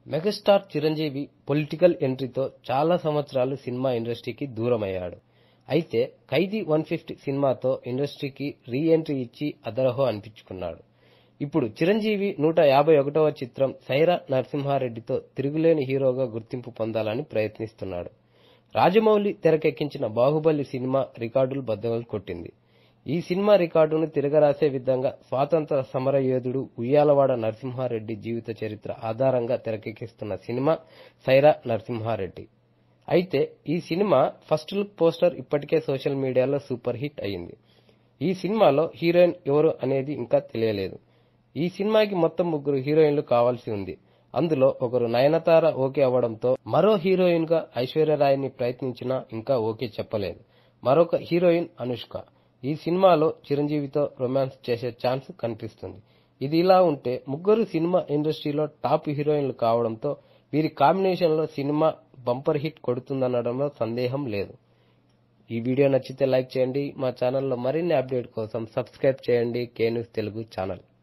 megastar Chiranjeevi political ఎంట్రీతో చాలా సంవత్సరాలు cinema ఇండస్ట్రీకి దూరమయ్యాడు అయితే ఖైదీ వన్ ఫిఫ్టీ సినిమాతో ఇండస్ట్రీకి రీ ఎంట్రీ ఇచ్చి అదరహో అనిపించుకున్నాడు ఇప్పుడు చిరంజీవి నూట యాభై ఒకటవ చిత్రం సైరా నరసింహారెడ్డితో తిరుగులేని హీరోగా గుర్తింపు పొందాలని ప్రయత్నిస్తున్నాడు రాజమౌళి తెరకెక్కించిన బాహుబలి సినిమా రికార్డులు బద్దలు కొట్టింది ఈ సినిమా రికార్డును తిరగరాసే విధంగా స్వాతంత్ర సమరయోధుడు ఉయ్యాలవాడ నరసింహారెడ్డి జీవిత చరిత్ర ఆధారంగా తెరకెక్కిస్తున్న సినిమా సైరా నరసింహారెడ్డి అయితే ఈ సినిమా ఫస్ట్ లుక్ పోస్టర్ ఇప్పటికే సోషల్ మీడియాలో సూపర్ హిట్ అయింది ఈ సినిమాలో హీరోయిన్ ఎవరు అనేది ఇంకా తెలియలేదు ఈ సినిమాకి మొత్తం ముగ్గురు హీరోయిన్లు కావాల్సి ఉంది అందులో ఒకరు నయనతార ఓకే అవ్వడంతో మరో హీరోయిన్ గా ఐశ్వర్యరాయ్ని ప్రయత్నించినా ఇంకా ఓకే చెప్పలేదు మరొక హీరోయిన్ అనుష్క ఈ సినిమాలో చిరంజీవితో రొమాన్స్ చేసే ఛాన్స్ కనిపిస్తుంది ఇది ఇలా ఉంటే ముగ్గురు సినిమా ఇండస్ట్రీలో టాప్ హీరోయిన్లు కావడంతో వీరి కాంబినేషన్ లో సినిమా బంపర్ హిట్ కొడుతుందనడంలో సందేహం లేదు ఈ వీడియో నచ్చితే లైక్ చేయండి మా ఛానల్లో మరిన్ని అప్డేట్ కోసం సబ్స్క్రైబ్ చేయండి కే న్యూస్ తెలుగు ఛానల్